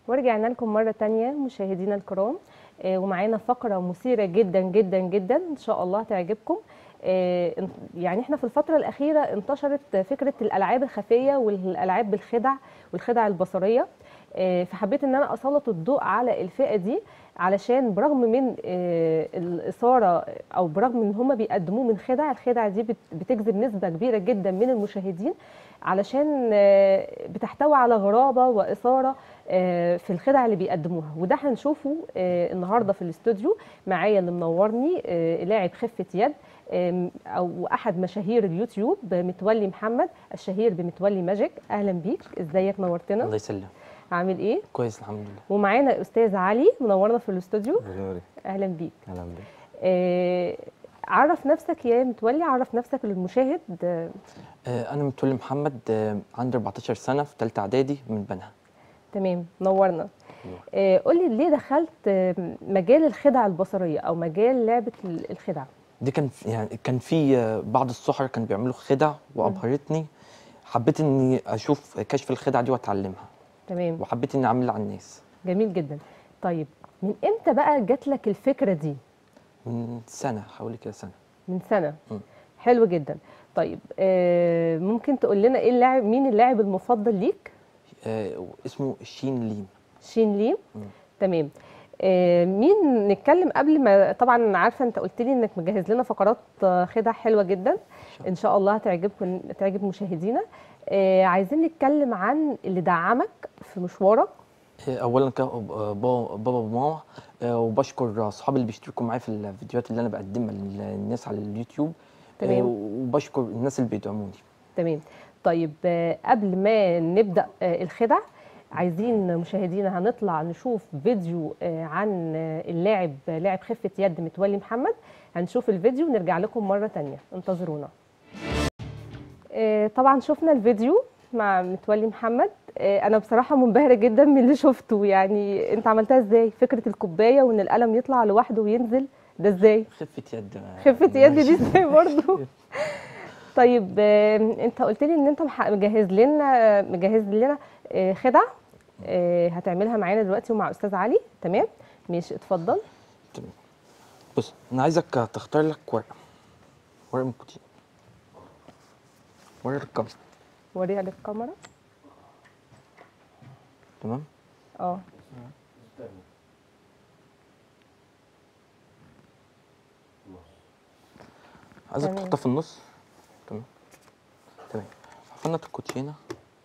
ورجعنا لكم مرة تانية مشاهدينا الكرام آه، ومعانا فقرة مثيرة جدا جدا جدا إن شاء الله تعجبكم آه، ان- يعني احنا في الفترة الأخيرة انتشرت فكرة الألعاب الخفية والألعاب بالخدع والخدع البصرية آه، فحبيت ان انا اسلط الضوء على الفئه دي علشان برغم من آه، الاثاره او برغم ان هم بيقدموه من خدع الخدع دي بت- بتجذب نسبه كبيره جدا من المشاهدين علشان آه، بتحتوي على غرابه واثاره آه، في الخدع اللي بيقدموها وده هنشوفه آه، النهارده في الاستوديو معايا اللي منورني آه، لاعب خفه يد آم، او احد مشاهير اليوتيوب متولي محمد الشهير بمتولي ماجيك اهلا بيك ازيك نورتنا الله يسلم عامل ايه كويس الحمد لله ومعانا استاذ علي منورنا في الاستوديو نوري اهلا بيك اهلا بك آه عرف نفسك يا متولي عرف نفسك للمشاهد آه آه انا متولي محمد آه عندي 14 سنه في ثالثه اعدادي من بنها تمام نورنا آه قول لي ليه دخلت آه مجال الخدع البصريه او مجال لعبه ال- الخدع دي كان في- يعني كان في آه، بعض السحر كانوا بيعملوا خدع وابهرتني حبيت اني اشوف كشف الخدع دي واتعلمها تمام وحبيت اني اعملها على الناس جميل جدا طيب من امتى بقى جات لك الفكره دي من سنه حوالي كده سنه من سنه مم. حلو جدا طيب آه ممكن تقول لنا ايه اللاعب مين اللاعب المفضل ليك آه اسمه شين ليم شين ليم مم. تمام آه مين نتكلم قبل ما طبعا أنا عارفه انت قلت لي انك مجهز لنا فقرات آه، خدع حلوه جدا شاء ان شاء الله هتعجبكم تعجب مشاهدينا آه عايزين نتكلم عن اللي دعمك في مشوارك آه، اولا كده آه، بابا بابا وماما آه، وبشكر اصحابي اللي بيشتركوا معايا في الفيديوهات اللي انا بقدمها للناس على اليوتيوب آه، تمام. وبشكر الناس اللي بيدعموني تمام طيب آه، قبل ما نبدا آه، الخدع عايزين مشاهدينا هنطلع نشوف فيديو آه، عن آه، اللاعب لاعب خفه يد متولي محمد هنشوف الفيديو ونرجع لكم مره تانية انتظرونا آه، طبعا شفنا الفيديو مع متولي محمد آه، انا بصراحه منبهره جدا من اللي شفته يعني انت عملتها ازاي فكره الكوبايه وان القلم يطلع لوحده وينزل ده ازاي خفه يد آه، خفة يد دي ازاي برضه طيب آه، انت قلت لي ان انت مح- مجهز لنا مجهز لنا آه، خدع آه، هتعملها معانا دلوقتي ومع استاذ علي تمام ماشي اتفضل تمام بص انا عايزك تختار لك ورقه ورقه من الكوتشين ورقه الكاميرا وريها للكاميرا تمام اه عايزك تمام. تحطها في النص تمام تمام هفنط الكوتشينه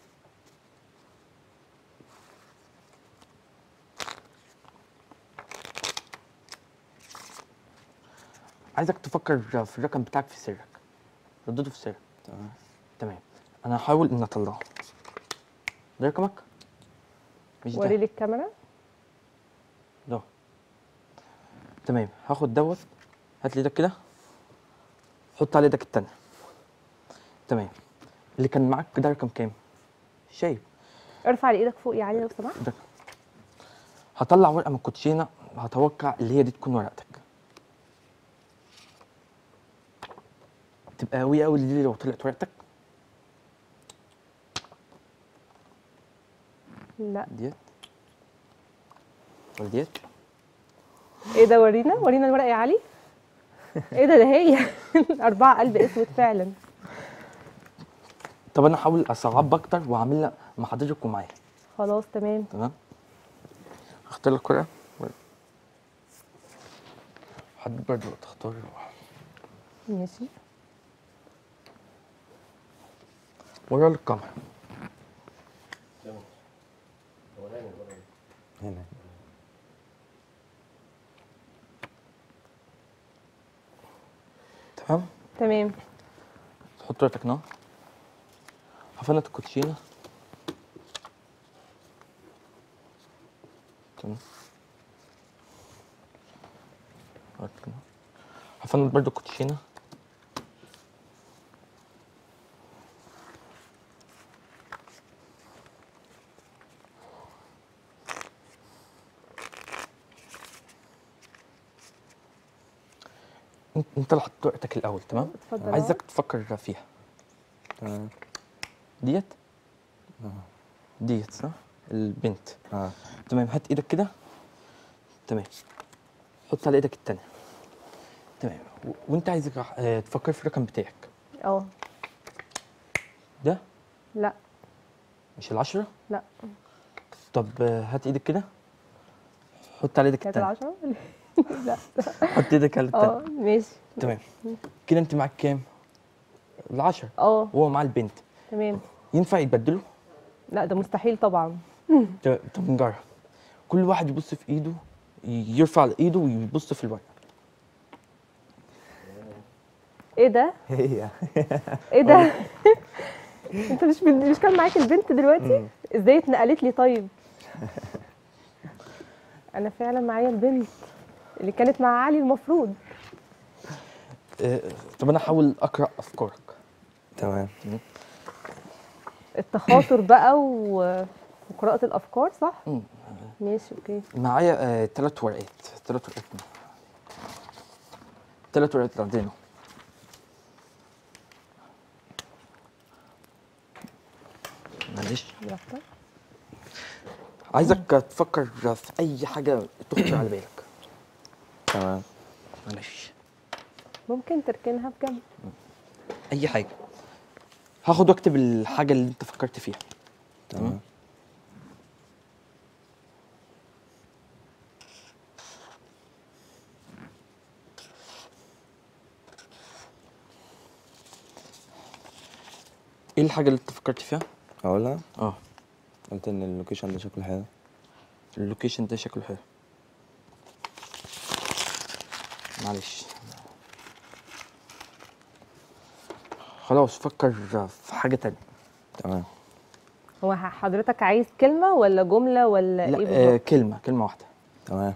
عايزك تفكر في الرقم بتاعك في سرك ردده في سرك تمام تمام انا هحاول ان اطلعه ده رقمك مش وري ده لي الكاميرا ده تمام هاخد دوت هات لي ايدك كده حط على ايدك التانية تمام اللي كان معاك ده رقم كام شايف ارفع لي ايدك فوق يا علي لو سمحت ده هطلع ورقه من الكوتشينه هتوقع اللي هي دي تكون ورقتك تبقى قوي قوي دي لو طلعت ورقتك لا ديت ولا ديت ايه ده ورينا ورينا الورق يا علي ايه ده ده هي أربعة قلب اسود فعلا طب انا هحاول اصعب اكتر واعملها مع حضرتك ومعايا خلاص تمام تمام هختار لك ورقه حد برضه تختار ماشي ورا الكاميرا هنا تمام تمام تحط ورقتك هنا هفنط الكوتشينه تمام ورقتك هنا. هفنط برضه الكوتشينه انت انت اللي حطيت ورقتك الاول تمام اتفضل عايزك تفكر فيها تمام ديت آه. ديت صح البنت اه تمام هات ايدك كده تمام حط على ايدك التانية تمام و- وانت عايزك آه، تفكر في الرقم بتاعك اه ده لا مش العشرة لا طب آه، هات ايدك كده حط على ايدك كانت التانية العشرة لا حط ايدك على اه التانية ماشي تمام كده انت معاك كام العشرة اه وهو مع البنت تمام ينفع يتبدلوا لا ده مستحيل طبعا ط- طب نجرب كل واحد يبص في ايده ي- يرفع ايده ويبص في الورق ايه ده هي ايه ده انت مش مش كان معاك البنت دلوقتي ازاي اتنقلت لي طيب انا فعلا معايا البنت اللي كانت مع علي المفروض آه، طب انا هحاول اقرا افكارك تمام التخاطر بقى و... وقراءة الأفكار صح؟ مم. ماشي أوكي معايا آه، تلات ورقات تلات ورقات تلات ورقات لاردينو معلش براحتك عايزك تفكر في اي حاجه تخطر على بالك تمام معلش ممكن تركنها في جنب اي حاجه هاخد واكتب الحاجه اللي انت فكرت فيها تمام ايه الحاجه اللي انت فكرت فيها اقولها اه قلت ان اللوكيشن ده شكله حلو اللوكيشن ده شكله حلو معلش خلاص فكر في حاجه تانية تمام هو ح- حضرتك عايز كلمة ولا جملة ولا لا إيه آه بالظبط؟ كلمه كلمه واحده تمام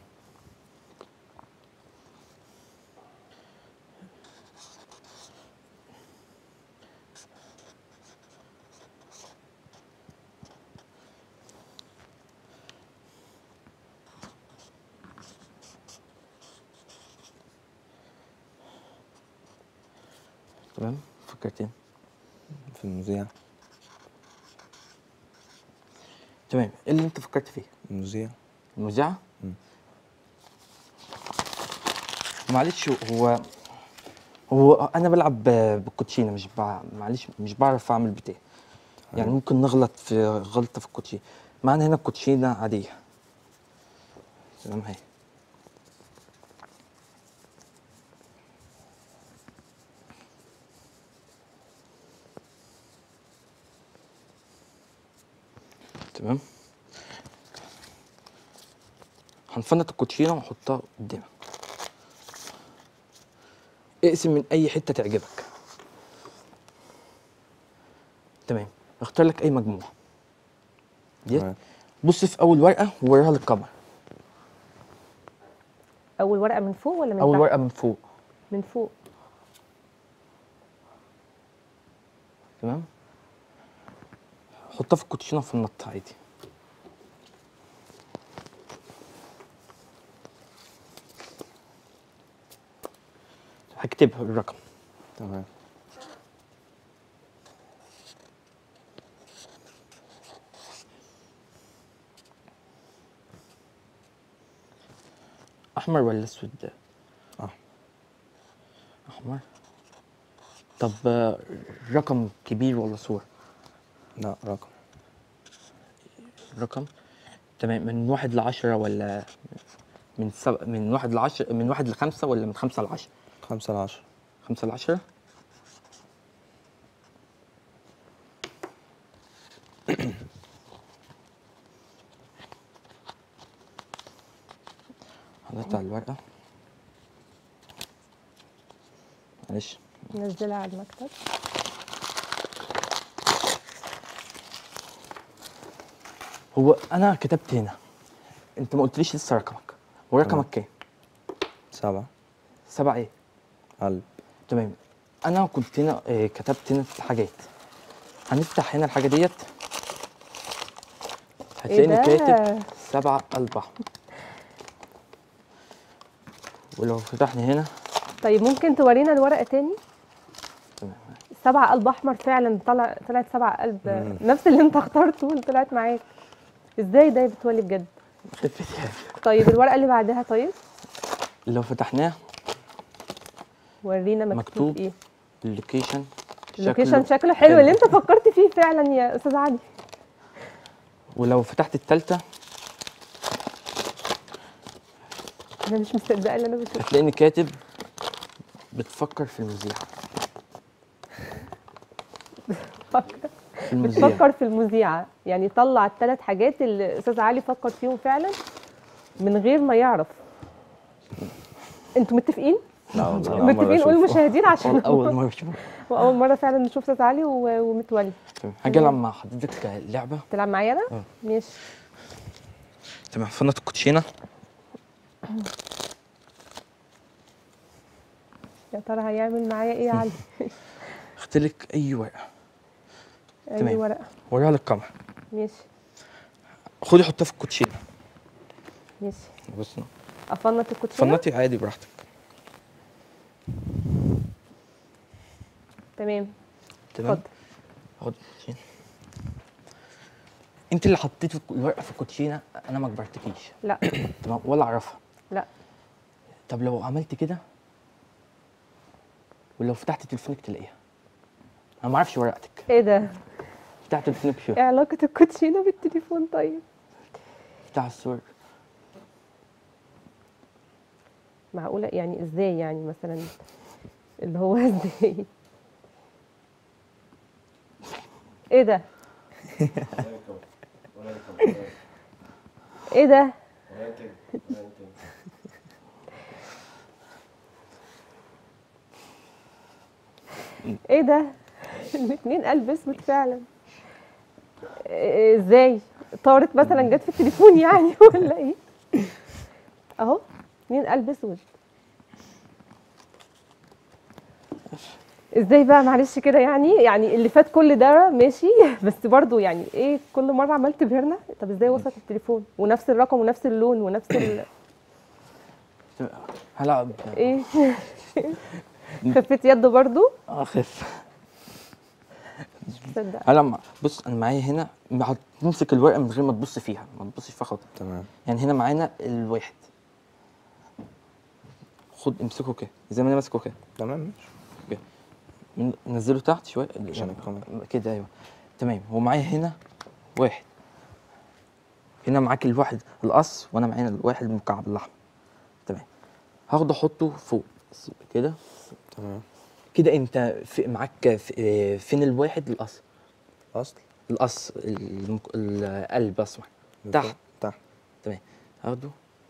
تمام فكرتين في المذيع تمام ايه اللي انت فكرت فيه المذيع المذيعة مم. معلش هو هو انا بلعب ب- بالكوتشينه مش بع... معلش مش بعرف اعمل بتاع يعني ممكن نغلط في غلطه في الكوتشينه معنا هنا الكوتشينه عاديه تمام اهي تمام هنفنط الكوتشينه ونحطها قدامك اقسم من اي حته تعجبك تمام اختار لك اي مجموعه ديت تمام بص في اول ورقه ووريها للكاميرا أول ورقة من فوق ولا من اول تحت؟ ورقه من فوق من فوق تمام حطها في الكوتشينه في النط عادي هكتبها الرقم تمام احمر ولا اسود أحمر. احمر طب آه، رقم كبير ولا صورة لا رقم رقم تمام من واحد لعشرة ولا من سب... من واحد لعشرة من واحد لخمسة ولا من خمسة لعشرة خمسة لعشرة خمسة لعشرة هنقطع الورقة معلش نزلها على المكتب هو انا كتبت هنا انت ما قلتليش لسه رقمك هو رقمك كام سبعة سبعة ايه قلب تمام انا كنت هنا آه، كتبت هنا حاجات هنفتح هنا الحاجه ديت هتلاقيني ده؟ كاتب سبعة قلب احمر ولو فتحنا هنا طيب ممكن تورينا الورقة تاني؟ تمام سبعة قلب أحمر فعلا طلع طلعت سبعة قلب مم. نفس اللي أنت اخترته اللي طلعت معاك ازاي ده يا متولي بجد خفة يد طيب الورقه اللي بعدها طيب لو فتحناه ورينا مكتوب, مكتوب ايه اللوكيشن اللوكيشن شكله حلو اللي انت فكرت فيه فعلا يا استاذ علي ولو فتحت التالتة انا مش مصدقه اللي انا بشوفه هتلاقيني كاتب بتفكر في المذيع بتفكر في المذيع بتفكر في المذيعه يعني طلع الثلاث حاجات اللي استاذ علي فكر فيهم فعلا من غير ما يعرف انتوا متفقين لا والله أنا أول مرة متفقين قول أشوفه. المشاهدين عشان أول مرة أشوفه هو اول مره فعلا نشوف استاذ علي و- ومتولي تمام هاجي ألعب مع حضرتك لعبة تلعب معايا انا اه. ماشي تمام فنط الكوتشينة يا ترى هيعمل معايا ايه يا علي اختلك أي ورقة اي تمام. ورقه وريها للكاميرا ماشي خدي حطها في الكوتشينة ماشي بص افنط الكوتشينه فنطي عادي براحتك تمام تمام اتفضل خد الكوتشينة انت اللي حطيتي الورقة في الكوتشينة انا ما كبرتكيش لا تمام ولا اعرفها لا طب لو عملت كده ولو فتحت تليفونك تلاقيها انا ما اعرفش ورقتك ايه ده فتحت تليفونك شو ايه علاقه الكوتشينه بالتليفون طيب بتاع الصور معقوله يعني ازاي يعني مثلا اللي هو ازاي ايه ده ايه ده ايه ده الاثنين قلب اسود فعلا إيه- ازاي طارت مثلا جت في التليفون يعني ولا ايه اهو اتنين قلب اسود ازاي بقى معلش كده يعني يعني اللي فات كل ده ماشي بس برضو يعني ايه كل مره عمال تبهرنا طب ازاي وصلت التليفون ونفس الرقم ونفس اللون ونفس ال... هلعب ايه خفة يد برضو اخف مش مصدق هلعب مع- بص انا معايا هنا هتمسك الورقه من غير ما تبص فيها ما تبصش فيها خالص تمام يعني هنا معانا الواحد خد امسكه كده زي ما انا ماسكه كده تمام ماشي من- نزله تحت شويه عشان الكاميرا. كده ايوه تمام ومعايا هنا واحد هنا معاك الواحد القص وانا معايا الواحد المكعب الاحمر تمام هاخده احطه فوق س- كده تمام كده انت في معاك في فين الواحد القص اصل القص المك- القلب اسمع من تحت. فوق. تحت تمام هاخده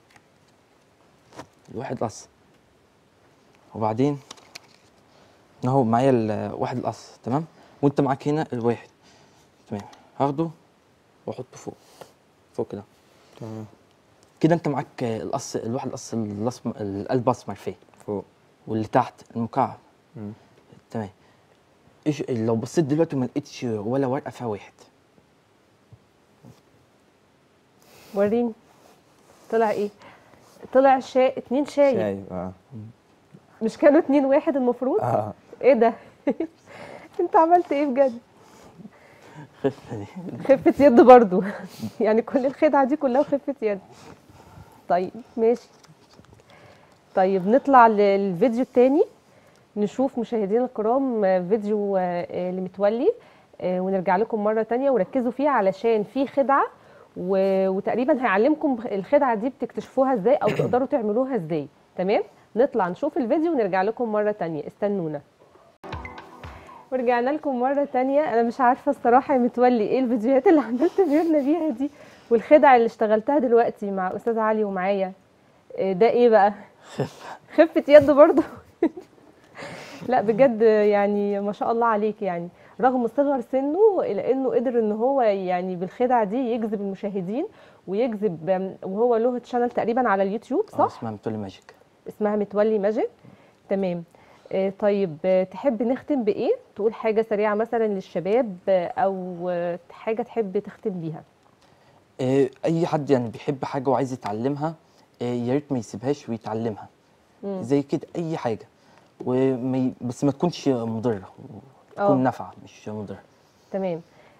الواحد قص وبعدين اهو معايا الواحد القص تمام وانت معاك هنا الواحد تمام هاخده واحطه فوق فوق كده تمام كده انت معاك القص الواحد القص الأسم- القلب اسمر فيه فوق واللي تحت المكعب مم. تمام ايش لو بصيت دلوقتي وما لقيتش ولا ورقه فيها واحد وريني طلع ايه طلع شاي اتنين شاي, شايف اه مش كانوا اتنين واحد المفروض اه ايه ده انت عملت ايه بجد خفه دي خفة يد برضو يعني كل الخدعة دي كلها خفة يد طيب ماشي طيب نطلع للفيديو التاني نشوف مشاهدينا الكرام آه، فيديو آه، لمتولي آه، ونرجع لكم مرة تانية وركزوا فيه علشان في خدعة و- وتقريبا هيعلمكم الخدعة دي بتكتشفوها ازاي او تقدروا تعملوها ازاي تمام نطلع نشوف الفيديو ونرجع لكم مرة تانية استنونا ورجعنا لكم مرة تانية أنا مش عارفة الصراحة يا متولي إيه الفيديوهات اللي عمال تبهرنا بيها دي والخدع اللي اشتغلتها دلوقتي مع أستاذ علي ومعايا إيه ده إيه بقى؟ خفة يد برضه لا بجد يعني ما شاء الله عليك يعني رغم صغر سنه إلا إنه قدر إن هو يعني بالخدعة دي يجذب المشاهدين ويجذب وهو له تشانل تقريبا على اليوتيوب اه صح؟ اسمها متولي ماجيك اسمها متولي ماجيك تمام آه، طيب آه، تحب نختم بايه تقول حاجه سريعه مثلا للشباب آه، او آه، حاجه تحب تختم بيها آه، اي حد يعني بيحب حاجه وعايز يتعلمها آه، يا ريت ما يسيبهاش ويتعلمها مم. زي كده اي حاجه وما ي... بس ما تكونش مضره آه. تكون نافعه مش مضره تمام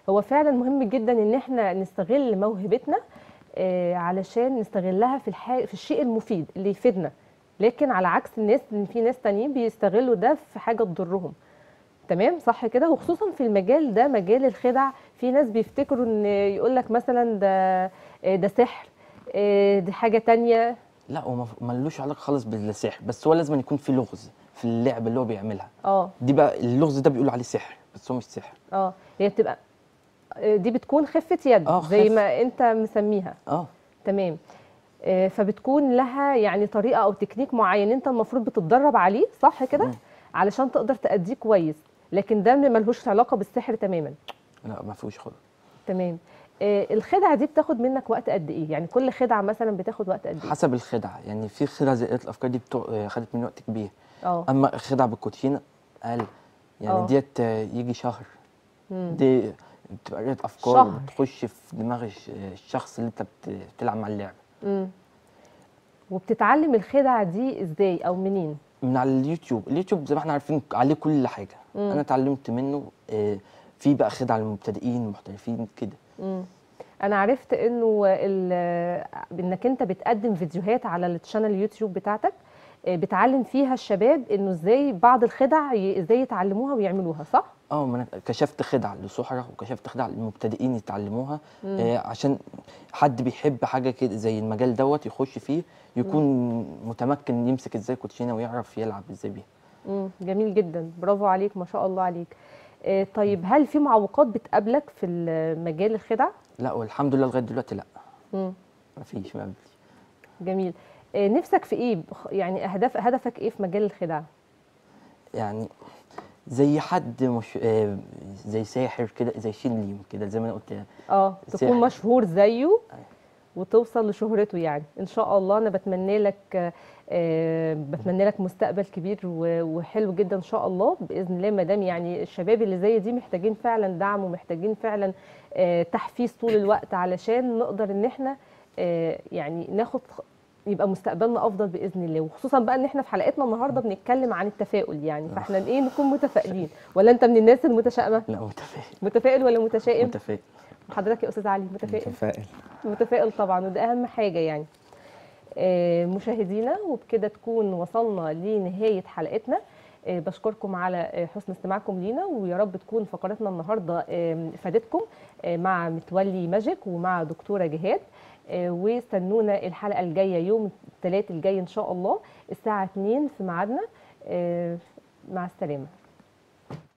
هو فعلا مهم جدا ان احنا نستغل موهبتنا آه، علشان نستغلها في الح... في الشيء المفيد اللي يفيدنا لكن على عكس الناس ان في ناس تانيين بيستغلوا ده في حاجه تضرهم تمام صح كده وخصوصا في المجال ده مجال الخدع في ناس بيفتكروا ان يقول لك مثلا ده آه، ده سحر آه، دي حاجه تانية لا هو ما- ملوش علاقه خالص بالسحر بس هو لازم يكون في لغز في اللعبه اللي هو بيعملها اه دي بقى اللغز ده بيقولوا عليه سحر بس هو مش سحر اه هي بتبقى آه، دي بتكون خفه يد آه، زي خف. ما انت مسميها اه تمام آه، فبتكون لها يعني طريقه او تكنيك معين انت المفروض بتتدرب عليه صح كده مم. علشان تقدر تأديه كويس لكن ده ملهوش علاقه بالسحر تماما لا ما فيهوش خالص تمام آه، الخدعه دي بتاخد منك وقت قد ايه يعني كل خدعه مثلا بتاخد وقت قد ايه حسب الخدعه يعني في خدعه زي قراءة الافكار دي بتو... آه، خدت مني وقت كبير اه اما خدعه بالكوتشينه اقل يعني آه. ديت آه، يجي شهر مم. دي بتبقى قراءة افكار شهر. بتخش في دماغ الش- الشخص اللي انت بت- بتلعب مع اللعبه مم. وبتتعلم الخدعه دي ازاي او منين من على اليوتيوب اليوتيوب زي ما احنا عارفين عليه كل حاجه مم. انا اتعلمت منه آه، في بقى خدع للمبتدئين المحترفين كده مم. انا عرفت انه ال- انك انت بتقدم فيديوهات على الشانل اليوتيوب بتاعتك آه، بتعلم فيها الشباب انه ازاي بعض الخدع ي- ازاي يتعلموها ويعملوها صح اه ما انا كشفت خدع للسحرة وكشفت خدع للمبتدئين يتعلموها آه عشان حد بيحب حاجه كده زي المجال دوت يخش فيه يكون متمكن يمسك ازاي كوتشينه ويعرف يلعب ازاي بيها مم. جميل جدا برافو عليك ما شاء الله عليك آه، طيب هل في معوقات بتقابلك في مجال الخدع لا والحمد لله لغايه دلوقتي لا مم. ما فيش ما جميل آه، نفسك في ايه بخ- يعني اهداف هدفك ايه في مجال الخدع يعني زي حد مش آه زي ساحر كده زي شين ليم كده زي ما انا قلت يعني. اه تكون ساحر. مشهور زيه وتوصل لشهرته يعني ان شاء الله انا بتمنى لك آه، بتمنى لك مستقبل كبير و- وحلو جدا ان شاء الله باذن الله ما دام يعني الشباب اللي زي دي محتاجين فعلا دعم ومحتاجين فعلا آه، تحفيز طول الوقت علشان نقدر ان احنا آه، يعني ناخد يبقى مستقبلنا افضل باذن الله وخصوصا بقى ان احنا في حلقتنا النهارده بنتكلم عن التفاؤل يعني فاحنا ايه نكون متفائلين ولا انت من الناس المتشائمه لا متفائل متفائل ولا متشائم متفائل حضرتك يا استاذ علي متفائل متفائل متفائل طبعا وده اهم حاجه يعني آه، مشاهدينا وبكده تكون وصلنا لنهايه حلقتنا آه، بشكركم على آه، حسن استماعكم لينا ويا رب تكون فقرتنا النهارده آه، فادتكم آه، مع متولي ماجيك ومع دكتوره جهاد آه، واستنونا الحلقه الجايه يوم الثلاث الجاي ان شاء الله الساعه 2 في ميعادنا آه، مع السلامه